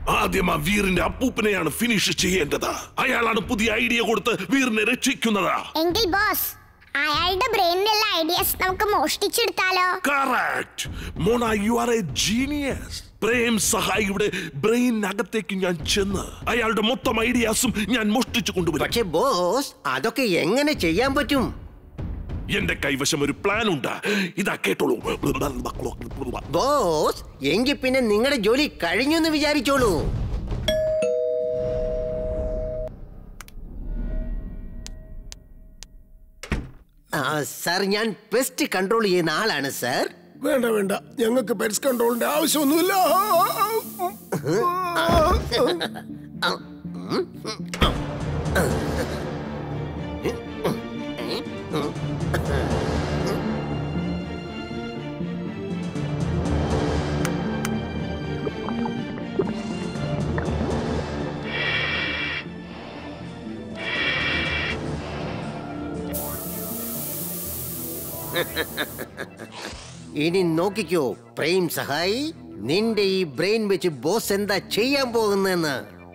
ആദ്യം ആ വീറിന്റെ അപ്പൂപ്പനെയാണ് ഫിനിഷ് ചെയ്യേണ്ടത് അയാളാണ് പുതിയ ഐഡിയ കൊടുത്ത് വീറിനെ രക്ഷിക്കുന്നത് എങ്കിൽ ബോസ് അയാളുടെ ബ്രെയിനിലുള്ള ഐഡിയാസ് നമുക്ക് മോഷ്ടിച്ചെടുത്താലോ correct Mona you are a genius Prem സഹായിയുടെ ബ്രെയിനകത്തേക്ക് ഞാൻ ചെന്ന് അയാളുടെ മൊത്തം ഐഡിയാസും ഞാൻ മോഷ്ടിച്ചു കൊണ്ടുവരും പക്ഷെ ബോസ് അതൊക്കെ എങ്ങനെ ചെയ്യാൻ പറ്റും എന്റെ കൈവശം ഒരു പ്ലാൻ ഉണ്ട് ഇതാ കേട്ടോളൂ ബോസ് എങ്കിൽ പിന്നെ നിങ്ങളുടെ ജോലി കഴിഞ്ഞു എന്ന് വിചാരിച്ചോളൂ ആ, സാർ ഞാൻ പെസ്റ്റ് കൺട്രോൾ ചെയ്യുന്ന ആളാണ് സാർ വേണ്ട വേണ്ട ഞങ്ങൾക്ക് പെറ്റ്സ് കൺട്രോളിന്റെ ആവശ്യമൊന്നുമില്ല ഇനി നോക്കിക്കോ പ്രേം സഹായി നിന്റെ ഈ ബ്രെയിൻ വെച്ച് ബോസ് എന്താ ചെയ്യാൻ പോകുന്നെന്ന്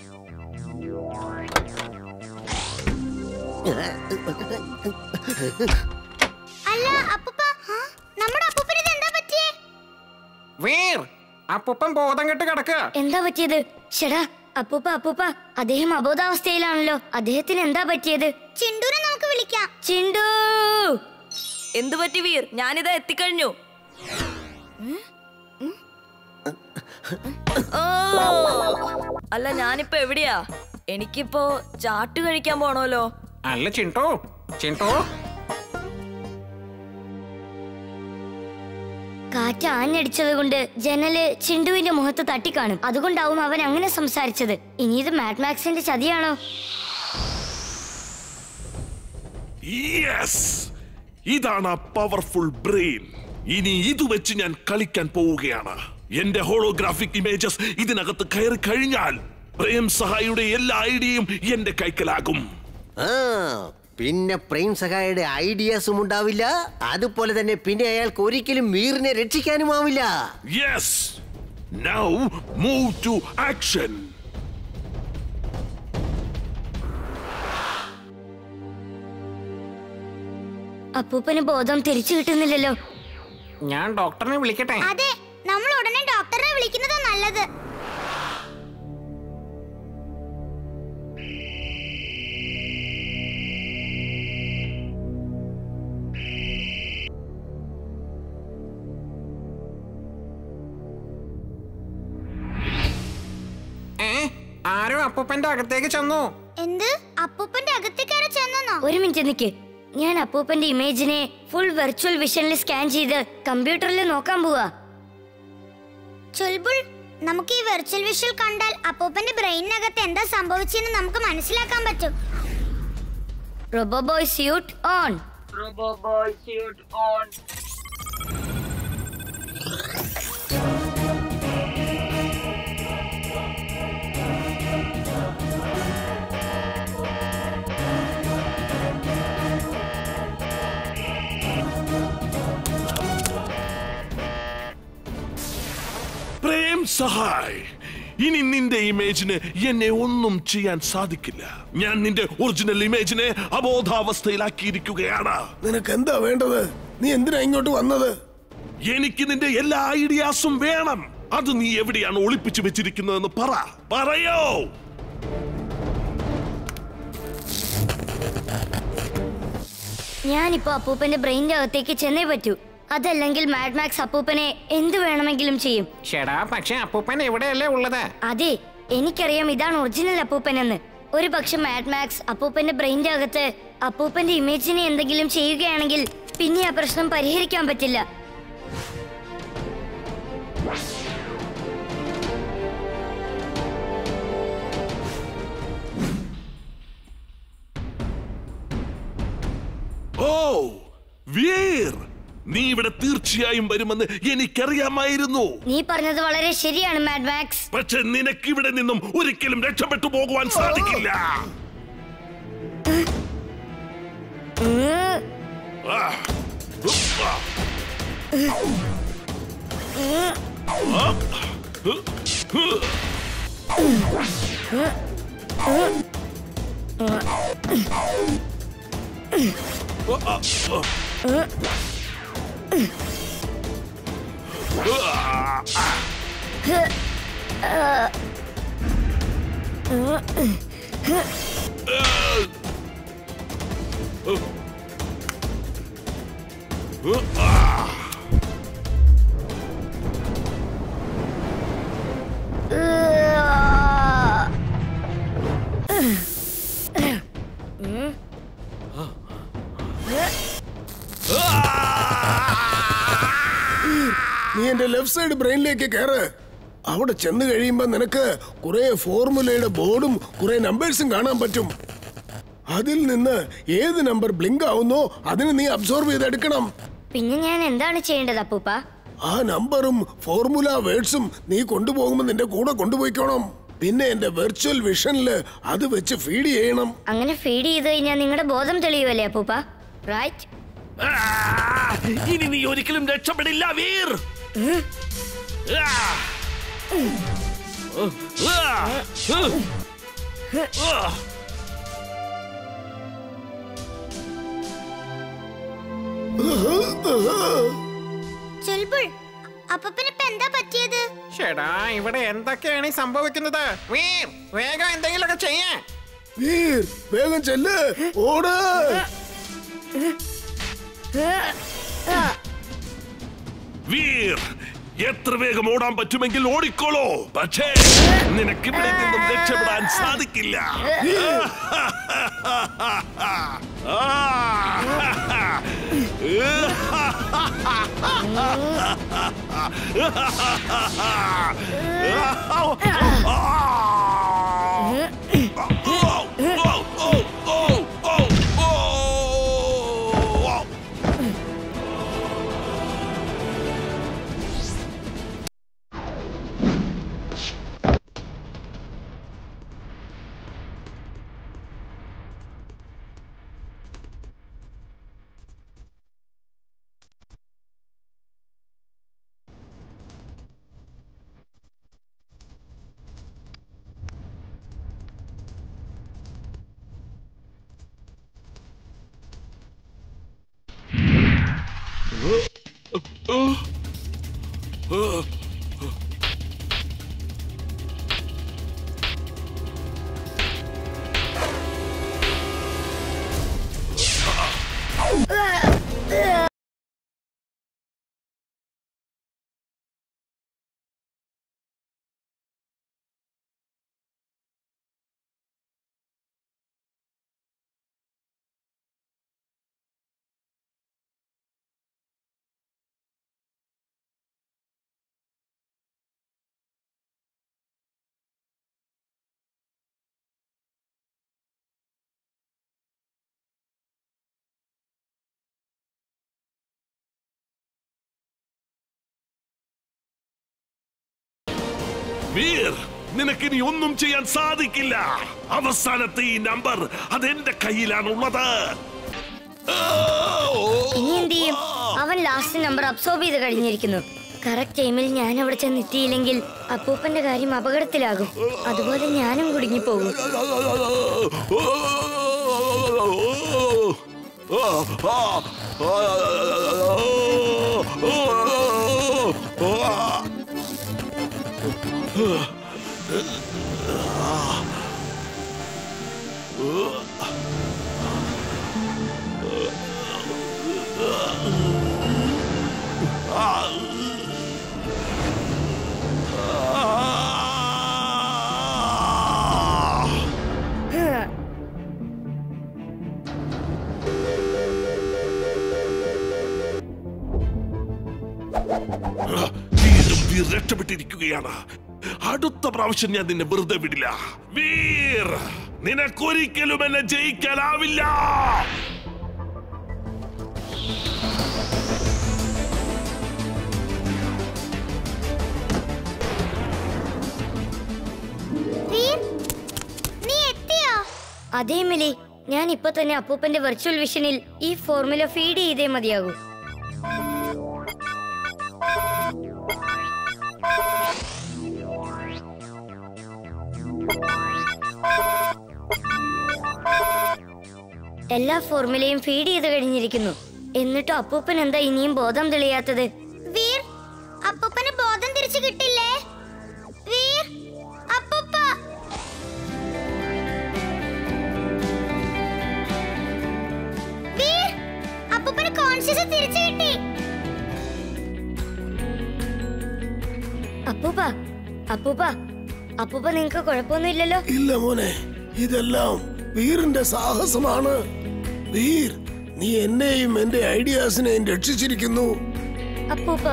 അല്ല അപ്പൂപ്പ ആ, നമ്മുടെ അപ്പൂപ്പന് ഇത് എന്താ പറ്റിയേ വീർ അപ്പൂപ്പൻ ബോധം കെട്ട് കിടക്കുക എന്താ പറ്റിയത് ഷെടാ അപ്പൂപ്പ അപ്പൂപ്പ അദ്ദേഹം അബോധാവസ്ഥയിലാണല്ലോ അദ്ദേഹത്തിന് എന്താ പറ്റിയത് ചിണ്ടൂരെ നമുക്ക് വിളിക്കാം ചിണ്ടു എന്തു പറ്റി വീർ ഞാനിതാ എത്തിക്കഴിഞ്ഞു ഓ, അല്ല ഞാനിപ്പോ എവിടെയാ എനിക്കിപ്പോ ചാട്ട് കഴിക്കാൻ പോണല്ലോ അല്ല ചിണ്ടോ ചിണ്ടോ കാറ്റ് ആഞ്ഞടിച്ചത് കൊണ്ട് ജനല് ചിണ്ടുവിന്റെ മുഖത്ത് തട്ടിക്കാണും അതുകൊണ്ടാവും അവൻ അങ്ങനെ സംസാരിച്ചത് ഇനി ഇത് മാത്മാക്സിന്റെ ചതിയാണോ യെസ് ഇതാണ് ആ പവർഫുൾ ബ്രെയിൻ ഇനി ഇത് വെച്ച് ഞാൻ കളിക്കാൻ പോവുകയാണ് എന്റെ ഹോളോഗ്രാഫിക് ഇമേജസ് ഇതിനകത്ത് കയറി കഴിഞ്ഞാൽ പ്രേം സഹായിയുടെ എല്ലാ ഐഡിയയും എന്റെ കൈക്കലാകും ആ പിന്നെ പ്രേം സഹായുടെ ഐഡിയാസും ഉണ്ടാവില്ല അതുപോലെ തന്നെ പിന്നെ അയാൾക്ക് ഒരിക്കലും വീറിനെ രക്ഷിക്കാനും ആവില്ല yes now move to action അപ്പൂപ്പന് ബോധം തിരിച്ചു കിട്ടുന്നില്ലല്ലോ ഞാൻ ഡോക്ടറിനെ വിളിക്കട്ടെ അതെ നമ്മൾ ഉടനെ ഡോക്ടറെ വിളിക്കുന്നത് നല്ലത് ഏ ആരോ അപ്പൂപ്പന്റെ അകത്തേക്ക് ചെന്നു എന്ത് അപ്പൂപ്പന്റെ അകത്തേക്കാരെ ചെന്നോ ഒരു മിനിറ്റ് നിക്ക് ഞാൻ അപ്പൂപ്പന്റെ ഇമേജിനെ ഫുൾ വെർച്വൽ വിഷനിൽ സ്കാൻ ചെയ്ത് കമ്പ്യൂട്ടറിൽ നോക്കാൻ പോവാ ചുൽബുൾ നമുക്ക് ഈ വെർച്വൽ വിഷ്വൽ കണ്ടാൽ അപ്പൂപ്പന്റെ ബ്രെയിനകത്ത് എന്താ സംഭവിച്ചെന്ന് നമുക്ക് മനസ്സിലാക്കാൻ പറ്റും robo boy suit on Prem Sahay ഇനി നിന്റെ ഇമേജിന് എന്നെ ഒന്നും ചെയ്യാൻ സാധിക്കില്ല ഞാൻ നിന്റെ ഒറിജിനൽ ഇമേജിനെ അബോധാവസ്ഥയിലാക്കിയിരിക്കുകയാണ് നിനക്ക് എന്താ വേണ്ടത് നീ എന്തിനാ ഇങ്ങോട്ട് വന്നത് എനിക്ക് നിന്റെ എല്ലാ ഐഡിയാസും വേണം അത് നീ എവിടെയാണ് ഒളിപ്പിച്ചു വെച്ചിരിക്കുന്നതെന്ന് പറ പറയോ ഞാനിപ്പോ അപ്പൂപ്പന്റെ ബ്രെയിനിന്റെ അകത്തേക്ക് ചെന്നേ പറ്റൂ അതല്ലെങ്കിൽ മാഡ്മാക്സ് അപ്പൂപ്പനെ എന്ത് വേണമെങ്കിലും ചെയ്യും ഷെടാ പക്ഷെ അപ്പൂപ്പൻ എവിടെയല്ലേ ഉള്ളത് അതെ എനിക്കറിയാം ഇതാണ് ഒറിജിനൽ അപ്പൂപ്പൻ എന്ന് ഒരു പക്ഷെ മാഡ്മാക്സ് അപ്പൂപ്പന്റെ ബ്രെയിനിന്റെ അകത്ത് അപ്പൂപ്പന്റെ ഇമേജിനെ എന്തെങ്കിലും ചെയ്യുകയാണെങ്കിൽ പിന്നെ ആ പ്രശ്നം പരിഹരിക്കാൻ പറ്റില്ല ഓ വീർ നീ ഇവിടെ തീർച്ചയായും വരുമെന്ന് എനിക്കറിയാമായിരുന്നു നീ പറഞ്ഞത് വളരെ ശരിയാണ് മാഡ്മാക്സ് പക്ഷെ നിനക്ക് ഇവിടെ നിന്നും ഒരിക്കലും രക്ഷപ്പെട്ടു പോകുവാൻ സാധിക്കില്ല ഉം. ആ. ഉപ്പ്. ആ. ആ. ഹ്. ഹ്. നീ എന്റെ ലെഫ്റ്റ് സൈഡ് ബ്രെയിനിലേക്ക് കയറ് അവിടെ ചെന്ന് കഴിയുമ്പോ നിനക്ക് കുറെ ഫോർമുലയുടെ ബോർഡും കുറെ നമ്പേഴ്സും കാണാൻ പറ്റും അതിൽ നിന്ന് ഏത് നമ്പർ ബ്ലിങ്ക് ആവുന്നോ അതിന് നീ അബ്സോർബ് ചെയ്തെടുക്കണം പിന്നെ ഞാൻ എന്താണ് ചെയ്യേണ്ടത് അപ്പൂപ്പ ആ നമ്പറും ഫോർമുല വേർഡ്സും നീ കൊണ്ടുപോകുമ്പോൾ നിന്റെ കൂടെ കൊണ്ടുപോയിക്കോണം പിന്നെ എന്റെ വെർച്വൽ വിഷനില് അത് വെച്ച് ഫീഡ് ചെയ്യണം അങ്ങനെ ഫീഡ് ചെയ്ത് കഴിഞ്ഞാൽ നിങ്ങളുടെ ബോധം തെളിയുമല്ലേ അപ്പൂപ്പ റൈറ്റ് ആ, ഇനി നീ ഒരിക്കലും രക്ഷപ്പെടില്ല വീർ ആ. ആ. ആ. ചെൽബുൾ അപ്പൂപ്പന് ഇപ്പൊ എന്താ പറ്റിയത് ചേടാ ഇവിടെ എന്തൊക്കെയാണ് ഈ സംഭവിക്കുന്നത് വീർ വേഗം എന്തെങ്കിലുമൊക്കെ ചെയ്യേ വീർ വേഗം ചെല്ല് ഓട് വീർ എത്ര വേഗം ഓടാൻ പറ്റുമെങ്കിൽ ഓടിക്കോളൂ പക്ഷേ നിനക്ക് ഇവിടെ നിന്നും രക്ഷപ്പെടാൻ സാധിക്കില്ല വീർ നിനക്കിനി ഒന്നും ചെയ്യാൻ സാധിക്കില്ല അവസാനത്തെ ഈ നമ്പർ അതെന്റെ കയ്യിലാണുള്ളത് ഇനി എന്ത് ചെയ്യും അവൻ ലാസ്റ്റ് നമ്പർ അബ്സോർബ് ചെയ്ത് കഴിഞ്ഞിരിക്കുന്നു കറക്റ്റ് ടൈമിൽ ഞാൻ അവിടെ ചെന്ന് എത്തിയില്ലെങ്കിൽ അപ്പൂപ്പന്റെ കാര്യം അപകടത്തിലാകും അതുപോലെ ഞാനും കുടുങ്ങിപ്പോകും വീണ്ടും വീർ രക്ഷപ്പെട്ടിരിക്കുകയാണ് അടുത്ത പ്രാവശ്യം ഞാൻ നിന്നെ വെറുതെ വിടില്ല വീർ നിനക്കൊരിക്കലും എന്നെ ജയിക്കാനാവില്ല വീർ നീ എത്തിയോ അതേ മിലി ഞാൻ ഇപ്പൊ തന്നെ അപ്പൂപ്പന്റെ വെർച്വൽ വിഷനിൽ ഈ ഫോർമുല ഫീഡ് ചെയ്തേ മതിയാകൂ എല്ലാ ഫോർമുലയും ഫീഡ് ചെയ്ത് കഴിഞ്ഞിരിക്കുന്നു എന്നിട്ടും അപ്പൂപ്പൻ എന്താ ഇനിയും ബോധം തെളിയാത്തത് വീർ അപ്പൂപ്പന് ബോധം തിരിച്ചു കിട്ടില്ലേ വീർ അപ്പൂപ്പ വീർ അപ്പൂപ്പന് കോൺഷ്യസ് തിരിച്ചു കിട്ടി അപ്പൂപ്പ അപ്പൂപ്പ അപ്പൂപ്പ നിങ്ങക്ക് കുഴപ്പമൊന്നുമില്ലല്ലോ ഇല്ല മോനെ ഇതെല്ലാം വീറിന്റെ സാഹസമാണ് വീർ നീ എന്നെയും എന്റെ ഐഡിയാസിനെയും രക്ഷിച്ചിരിക്കുന്നു അപ്പൂപ്പ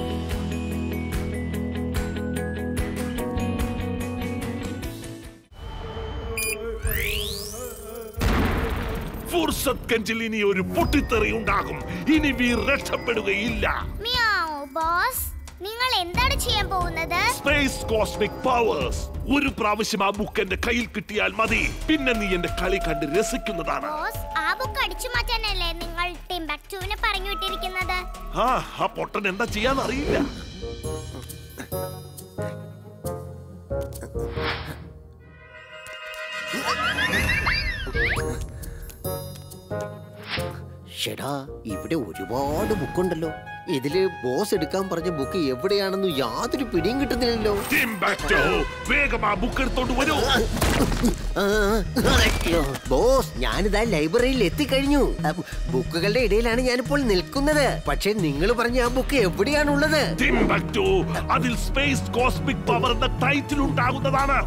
ഫുർസത് കഞ്ചിൽ ഇനി ഒരു പൊട്ടിത്തെറി ഉണ്ടാകും ഇനി വീർ രക്ഷപ്പെടുകയില്ല മിയാവ് ബോസ് നിങ്ങൾ എന്താണ് ചെയ്യാൻ പോകുന്നത് സ്പേസ് കോസ്മിക് പവേഴ്സ് ഒരു പ്രാവശ്യം ആ ബുക്ക് എന്റെ കയ്യിൽ കിട്ടിയാൽ മതി പിന്നെ നീ എന്റെ കളി കണ്ട് രസിക്കുന്നതാണ് ബോസ് ആ ബുക്ക് അടിച്ചു മാറ്റാനല്ലേ നിങ്ങൾ ടിംബക്ടുവിനെ പറഞ്ഞു വിട്ടിരിക്കുന്നത് ആ ആ പൊട്ടൻ എന്താ ചെയ്യാന്ന് അറിയില്ല ഷെടാ ഇവിടെ ഒരുപാട് ബുക്കുണ്ടല്ലോ ഇതില് ബോസ് എടുക്കാൻ പറഞ്ഞ ബുക്ക് എവിടെയാണെന്ന് യാതൊരു പിടിയും കിട്ടുന്നില്ലല്ലോ ടിംബക്ടോ വേഗം ആ ബുക്ക് എടുത്തോണ്ട് വരൂ ആ, അയ്യോ. ബോസ് ഞാനിതാ ലൈബ്രറിയിൽ എത്തിക്കഴിഞ്ഞു അം, ബുക്കുകളുടെ ഇടയിലാണ് ഞാനിപ്പോൾ നിൽക്കുന്നത് പക്ഷെ നിങ്ങൾ പറഞ്ഞ ആ ബുക്ക് എവിടെയാണുള്ളത് ടിംബക്ടോ അതിൽ സ്പേസ് കോസ്മിക് പവർ എന്ന ടൈറ്റിൽ ഉണ്ടാകുന്നതാണ്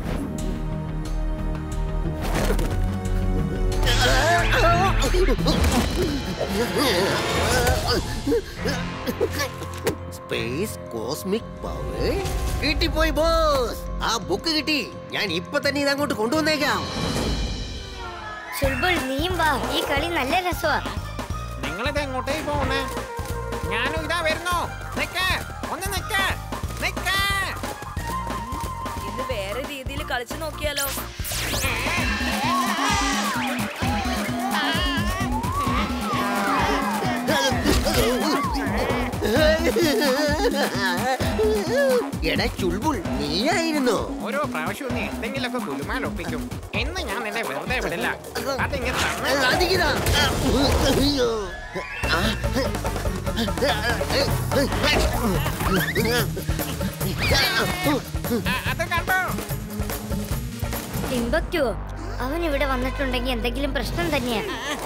സ്പേസ് കോസ്മിക് പവർ കിട്ടിപ്പോയി ബോസ് ആ ബുക്ക് കിട്ടി ഞാൻ ഇപ്പൊ തന്നെ ഇത് അങ്ങോട്ട് കൊണ്ടുവന്നേക്കാം ചുൽബുൾ നീയും വാ ഈ കളി നല്ല രസമാ നിങ്ങളിത് എങ്ങോട്ടേക്ക് പോകുന്നേ ഞാനും ഇതാ വരുന്നു നിക്ക് ഒന്ന് നിക്ക് നിക്ക് ഇന്ന് വേറെ രീതിയിൽ കളിച്ചു നോക്കിയാലോ എടാ ചുൾബുൾ നീയായിരുന്നോ ഓരോ പ്രാവശ്യവും നീ എന്തെങ്കിലുമൊക്കെ ഗുലുമാൽ ഒപ്പിക്കും എന്ന് ഞാൻ നിന്നെ വെറുതെ വിടില്ല അതിങ്ങനെ തന്നെ അതിക്കിതാ. അയ്യോ. ആ. ആ, അത് കണ്ടോ ടിംബക്റ്റുവോ അവൻ ഇവിടെ വന്നിട്ടുണ്ടെങ്കിൽ എന്തെങ്കിലും പ്രശ്നം തന്നെയാ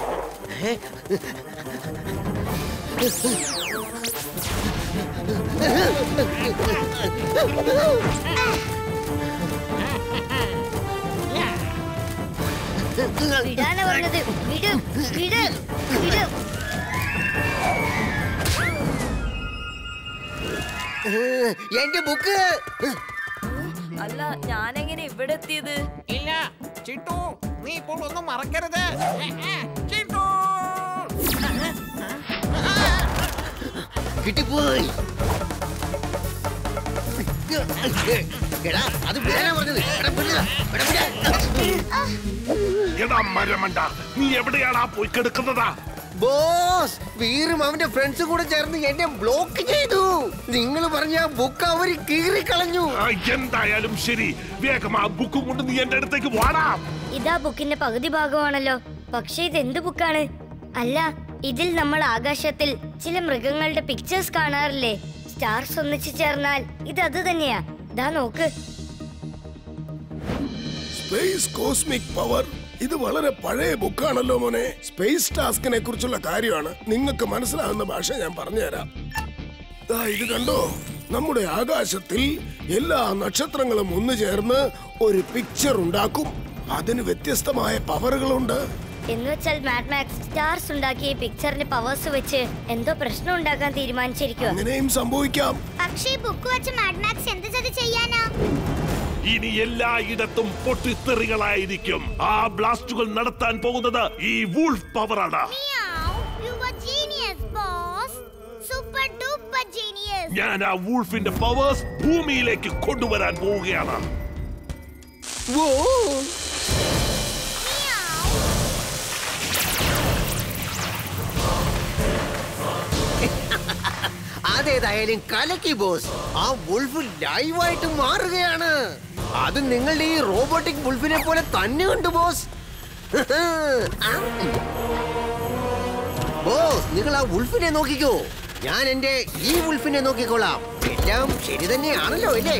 വിടാനാ പറഞ്ഞത് വിട് വിട് വിട് എന്റെ ബുക്ക് അല്ല ഞാനെങ്ങനെ ഇവിടെ എത്തിയത് ഇല്ല ചിട്ടു നീ ഇപ്പോൾ ഒന്നും മറക്കരുത് ചിട്ടു കിട്ടിപ്പോയി എടാ അത് വിടാനാ പറഞ്ഞത് എടാ വിടുക. എടാ വിടാ. എടാ മരമണ്ട നീ എവിടെയാടാ പോയി കിടക്കുന്നതാ ബോസ് വീറും അവന്റെ ഫ്രണ്ട്സും കൂടെ ചേർന്ന് എന്നെ ബ്ലോക്ക് ചെയ്തു നിങ്ങൾ പറഞ്ഞ ആ ബുക്ക് അവര് കീറിക്കളഞ്ഞു ആ, എന്തായാലും ശരി വേഗം ആ ബുക്കും കൊണ്ട് നീ എന്റെ അടുത്തേക്ക് വാടാ ഇതാ ബുക്കിന്റെ പകുതി ഭാഗമാണല്ലോ പക്ഷെ ഇത് എന്ത് ബുക്കാണ് അല്ല ഇതിൽ നമ്മൾ ആകാശത്തിൽ ചില മൃഗങ്ങളുടെ പിക്ചേഴ്സ് കാണാറില്ലേ സ്റ്റാർസ് ഒന്നിച്ചു ചേർന്നാൽ ഇത് അത് തന്നെയാ ദാ നോക്ക് സ്പേസ് കോസ്മിക് പവർ ഇത് വളരെ പഴയ ബുക്കാണല്ലോ മോനെ സ്പേസ് ടാസ്കിനെ കുറിച്ചുള്ള കാര്യമാണ് നിങ്ങൾക്ക് മനസ്സിലാകുന്ന ഭാഷ ഞാൻ പറഞ്ഞുതരാം ദാ ഇത് കണ്ടോ നമ്മുടെ ആകാശത്തിൽ എല്ലാ നക്ഷത്രങ്ങളും ഒന്നു ചേർന്ന് ഒരു പിക്ചർ ഉണ്ടാക്കും അതിന് വ്യത്യസ്തമായ പവറുകളുണ്ട് എന്ന് വെച്ചാൽ മാഡ് മാക്സ് സ്റ്റാർസ് ഉണ്ടാക്കിയ ഈ പിക്ചറിന്റെ പവേഴ്സ് വെച്ച് എന്തോ പ്രശ്നം ഉണ്ടാക്കാൻ തീരുമാനിച്ചിരിക്കുക അങ്ങനെയും സംഭവിക്കാം പക്ഷേ ഈ ബുക്ക് വെച്ച് മാഡ്മാക്സ് എന്ത് ചതി ചെയ്യാനാ ഇനി എല്ലായിടത്തും പൊട്ടിത്തെറികളായിരിക്കും ആ ബ്ലാസ്റ്റുകൾ നടത്താൻ പോകുന്നത് ഈ വൂൾഫ് പവറാണ് Meow, you were genius, boss. Super duper genius. ഞാൻ ആ വൂൾഫിന്റെ പവേഴ്സ് ഭൂമിയിലേക്ക് കൊണ്ടുവരാൻ പോവുകയാണ് വോ Meow. അതേതായാലും കലക്കി ബോസ് ആ വുൾഫ് ലൈവായിട്ട് മാറുകയാണ് അത് നിങ്ങളുടെ ഈ റോബോട്ടിക് ബുൾഫിനെ പോലെ തന്നെ ഉണ്ട് ബോസ് ആ. ബോസ് നിങ്ങൾ ആ ഉൾഫിനെ നോക്കിക്കോ ഞാൻ എന്റെ ഈ ഉൾഫിനെ നോക്കിക്കോളാം എല്ലാം ശരി തന്നെയാണല്ലോ അല്ലേ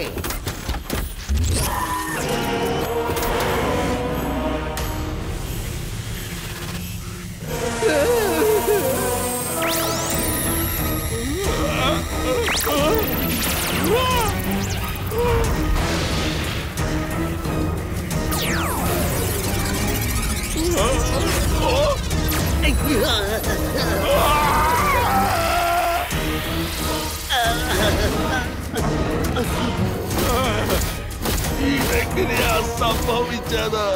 ഇതെങ്ങനെയാ സംഭവിച്ചത്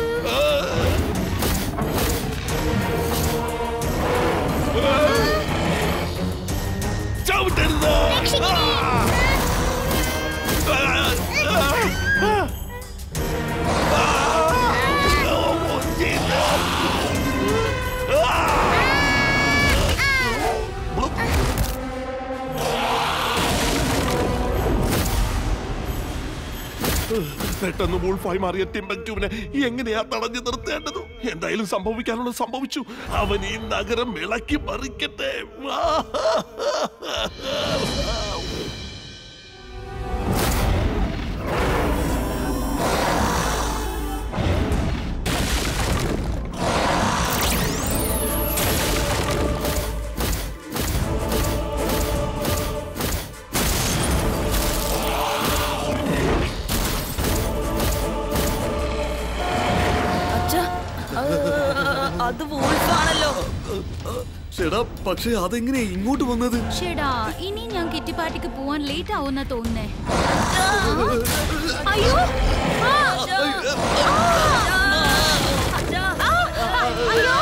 ചവിട്ടരുത് പെട്ടെന്ന് വൂൾഫായി മാറിയ ടിംബക്റ്റുവിനെ എങ്ങനെയാ തടഞ്ഞു നിർത്തേണ്ടത് എന്തായാലും സംഭവിക്കാനുള്ളത് സംഭവിച്ചു അവൻ ഈ നഗരം ഇളക്കി മറിക്കട്ടെ അച്ഛാ ആ, അത് വൂൾഫാണല്ലോ ചേടാ പക്ഷെ അതെങ്ങനെ ഇങ്ങോട്ട് വന്നത് ഷേടാ ഇനി ഞാൻ കിറ്റി പാർട്ടിക്ക് പോവാൻ ലേറ്റ് ആവുന്ന തോന്നുന്നേ അയ്യോ ആ, അയ്യോ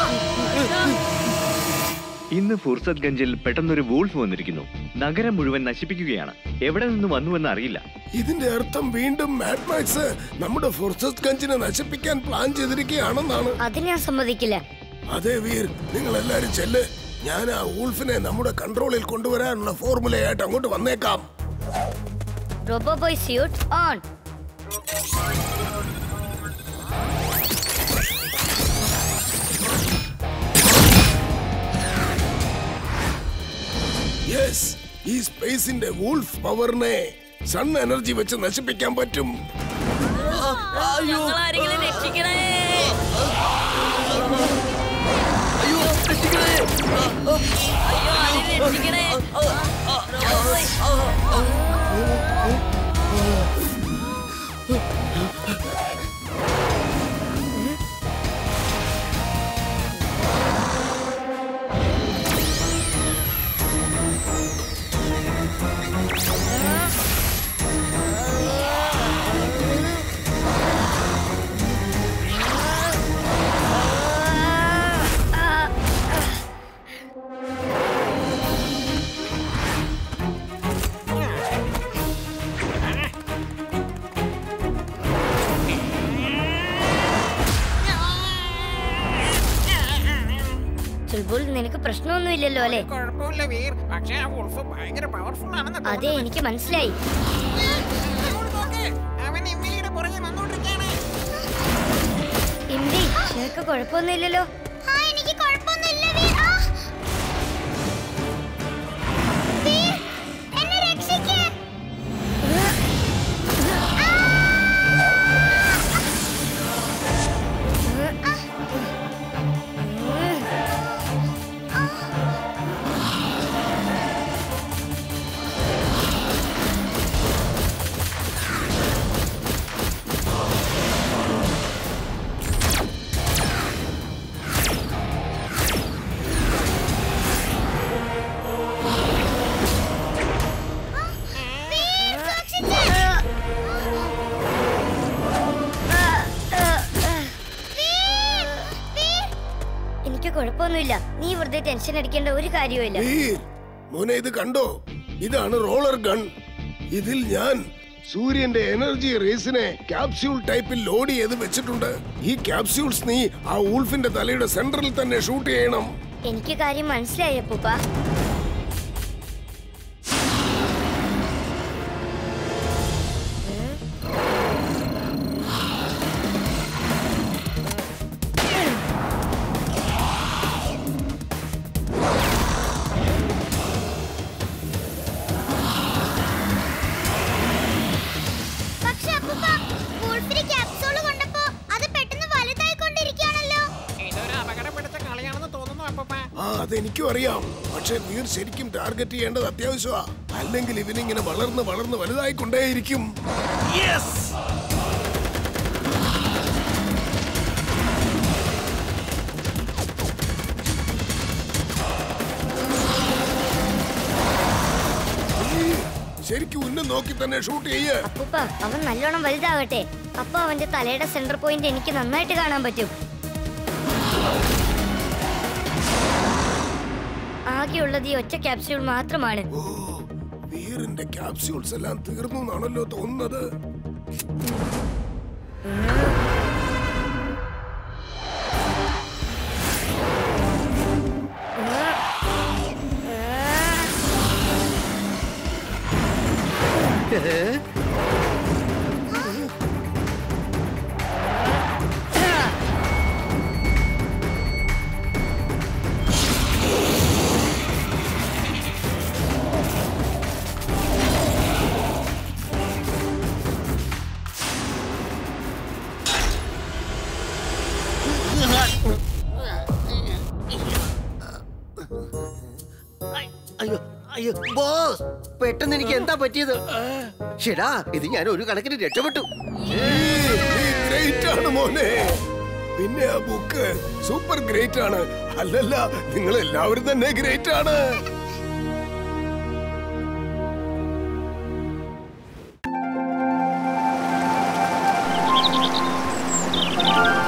ഇന്ന് ഫുർസത് ഗഞ്ചിൽ പെട്ടെന്നൊരു വൂൾഫ് വന്നിരിക്കുന്നു നഗരം മുഴുവൻ നശിപ്പിക്കുകയാണ് എവിടെ നിന്ന് വന്നുവെന്ന് അറിയില്ല ഇതിന്റെ അർത്ഥം വീണ്ടും മാഡ്മാക്സ് നമ്മുടെ ഫോർസസ് ഗഞ്ചിനെ നശിപ്പിക്കാൻ പ്ലാൻ ചെയ്തിരിക്കുകയാണെന്നാണ് അത് ഞാൻ സമ്മതിക്കില്ല അതെ വീർ നിങ്ങൾ എല്ലാരും ചെല്ല് ഞാൻ ആ ഊൾഫിനെ നമ്മുടെ കൺട്രോളിൽ കൊണ്ടുവരാനുള്ള ഫോർമുലയായിട്ട് അങ്ങോട്ട് വന്നേക്കാം robo boy suit on yes ഈ സ്പേസിന്റെ വൂൾഫ് പവറിനെ സൺ എനർജി വെച്ച് നശിപ്പിക്കാൻ പറ്റും ഞങ്ങൾ ആരെങ്കിലും രക്ഷിക്കണേ അയ്യോ ആരെയും രക്ഷിക്കണേ ചുൽബുൾ നിനക്ക് പ്രശ്നമൊന്നുമില്ലല്ലോ അല്ലേ കുഴപ്പമില്ല വീർ പക്ഷേ ആ വുൾഫ് ഭയങ്കര പവർഫുൾ ആണെന്ന് അതെ തോന്നുന്നു. എനിക്ക് മനസ്സിലായി അങ്ങോട്ട് നോക്ക്. അവൻ എമ്മിലിയുടെ പുറകെ വന്നോണ്ടിരിക്കുകയാണ് ഇംലി നിനക്ക് കുഴപ്പമൊന്നുമില്ലല്ലോ ആ എനിക്ക് കുഴപ്പമൊന്നുമില്ല വീർ ആ. വീർ, എന്നെ രക്ഷിക്ക് വീർ, സൂക്ഷിച്ച്. വീർ, വീർ. എനിക്ക് കുഴപ്പമൊന്നുമില്ല നീ വെറുതെ ടെൻഷൻ അടിക്കേണ്ട ഒരു കാര്യവുമില്ല വീർ മോനെ ഇത് കണ്ടോ ഇതാണ് റോളർ ഗൺ ഇതിൽ ഞാൻ സൂര്യന്റെ എനർജി റേസിനെ ക്യാപ്സ്യൂൾ ടൈപ്പിൽ ലോഡ് ചെയ്ത് വെച്ചിട്ടുണ്ട് ഈ ക്യാപ്സ്യൂൾസ് നീ ആ ഊൾഫിന്റെ തലയുടെ സെന്ററിൽ തന്നെ ഷൂട്ട് ചെയ്യണം എനിക്ക് കാര്യം മനസ്സിലായി അപ്പൂപ്പ അതെനിക്കും അറിയാം പക്ഷെ വീർ ശരിക്കും ടാർഗറ്റ് ചെയ്യേണ്ടത് അത്യാവശ്യമാ അല്ലെങ്കിൽ ഇവനിങ്ങനെ വളർന്ന് വളർന്ന് വലുതായിക്കൊണ്ടേയിരിക്കും യെസ് ശരിക്കും ഉന്നം നോക്കി തന്നെ ഷൂട്ട് ചെയ്യ് അപ്പൂപ്പ അവൻ നല്ലോണം വലുതാവട്ടെ അപ്പൊ അവന്റെ തലയുടെ സെന്റർ പോയിന്റ് എനിക്ക് നന്നായിട്ട് കാണാൻ പറ്റും ആകെയുള്ളത് ഈ ഒറ്റ ക്യാപ്സ്യൂൾ മാത്രമാണ് ഓ വീറിന്റെ ക്യാപ്സ്യൂൾസ് എല്ലാം തീർന്നു എന്നാണല്ലോ തോന്നുന്നത് അയ്യോ അയ്യോ ബോസ് പെട്ടെന്ന് എനിക്ക് എന്താ പറ്റിയത് ഷെടാ ഇത് ഞാൻ ഒരു കണക്കിന് രക്ഷപ്പെട്ടു ഗ്രേറ്റ് ആണ് മോനെ പിന്നെ ആ ബുക്ക് സൂപ്പർ ഗ്രേറ്റ് ആണ് അല്ലല്ല നിങ്ങൾ എല്ലാവരും തന്നെ ഗ്രേറ്റ് ആണ് ആ